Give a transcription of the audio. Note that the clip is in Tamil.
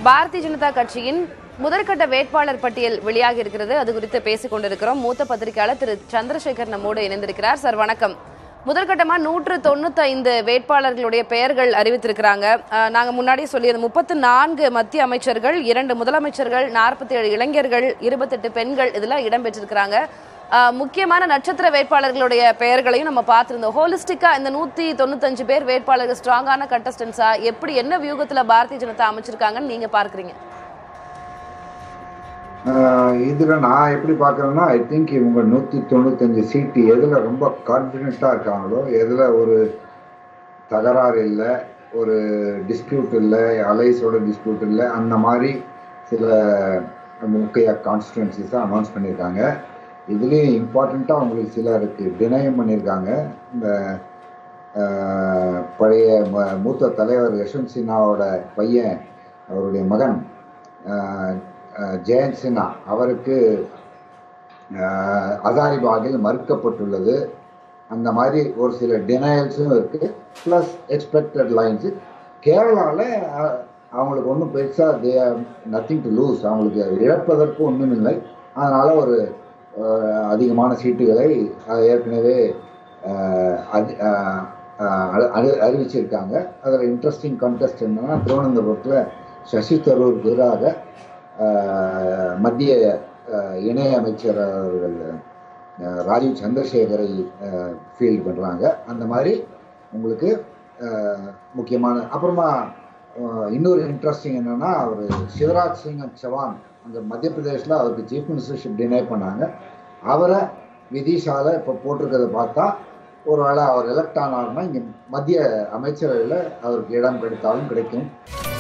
பாரதிய ஜனதா கட்சியின் முதற்கட்ட வேட்பாளர் பட்டியல் வெளியாகி இருக்கிறது அது குறித்து பேசிக் கொண்டிருக்கிறோம் மூத்த பத்திரிகையாளர் திரு சந்திரசேகர் நம்மோடு இணைந்திருக்கிறார் சார் வணக்கம் முதற்கட்டமா நூற்று தொண்ணூத்தி ஐந்து வேட்பாளர்களுடைய பெயர்கள் அறிவித்திருக்கிறாங்க அஹ், நாங்க முன்னாடியே சொல்லியது முப்பத்து நான்கு மத்திய அமைச்சர்கள் இரண்டு முதலமைச்சர்கள் நாற்பத்தி ஏழு இளைஞர்கள் இருபத்தெட்டு பெண்கள் இதெல்லாம் இடம்பெற்றிருக்கிறாங்க அஹ், முக்கியமான நட்சத்திர வேட்பாளர்களுடைய பெயர்களையும் நம்ம பார்த்திருந்தோம் ஹோலிஸ்டிக்கா இந்த நூத்தி தொண்ணூத்தஞ்சு பேர் வேட்பாளர்கள் ஸ்ட்ராங்கான கண்டஸ்டன்ஸா எப்படி என்ன வியூகத்துல பாரதிய ஜனதா அமைச்சிருக்காங்கன்னு நீங்க பார்க்கறீங்க ஆஹ் இதுல நான் எப்படி பார்க்கறேன்னா ஐ திங்க் இவங்க நூற்றி தொண்ணூத்தஞ்சு சீட்டு எதுல ரொம்ப கான்ஃபிடென்ட்டாக இருக்காங்களோ எதுல ஒரு தகராறு இல்லை ஒரு டிஸ்பியூட் இல்லை அலைஸோட டிஸ்பியூட் இல்லை அந்த மாதிரி சில முக்கிய கான்ஸ்டிடுவன்சிஸை அனௌன்ஸ் பண்ணியிருக்காங்க இதுலேயும் இம்பார்ட்டண்ட்டாக அவங்களுக்கு சிலருக்கு டினையும் பண்ணியிருக்காங்க இந்த ஆஹ், பழைய ம- மூத்த தலைவர் யஷ்வந்த் சின்ஹாவோட பையன் அவருடைய மகன் ஆஹ், ஆஹ், ஜெயந்த் சின்ஹா அவருக்கு ஆஹ், ஹசாரிபாகில் மறுக்கப்பட்டுள்ளது அந்த மாதிரி ஒரு சில டினையல்ஸும் இருக்குது ப்ளஸ் எக்ஸ்பெக்டட் லைன்ஸு கேரளாவில் அவங்களுக்கு ஒன்றும் பெருசாக தே நத்திங் டு லூஸ் அவங்களுக்கு இழப்பதற்கு ஒன்றும் இல்லை அதனால் ஒரு ஆஹ், அதிகமான சீட்டுகளை அஹ், ஏற்கனவே ஆஹ், அதி- ஆஹ், ஆஹ், அறி- அறி- அறிவிச்சிருக்காங்க அதில் இன்ட்ரெஸ்டிங் கண்டெஸ்ட் என்னன்னா திருவனந்தபுரத்தில் சசி தரூருக்கு எதிராக ஆஹ், மத்திய ஆஹ், இணை அமைச்சர் அவர்கள் ஆஹ், ராஜீவ் சந்திரசேகரை ஃபீல்ட் பண்ணுறாங்க அந்த மாதிரி உங்களுக்கு ஆஹ், முக்கியமான அப்புறமா ஆஹ், இன்னொரு இன்ட்ரெஸ்டிங் என்னன்னா அவர் சிவராஜ் சிங் சவான் அங்கே மத்திய பிரதேசில் அவருக்கு சீஃப் மினிஸ்டர்ஷிப் டினை பண்ணாங்க அவரை விதிஷால இப்போ போட்டிருக்கிறத பார்த்தா ஒருவேளை அவர் எலெக்ட் ஆனார்னா இங்கே மத்திய அமைச்சரவையில் அவருக்கு இடம் கிடைத்தாலும் கிடைக்கும்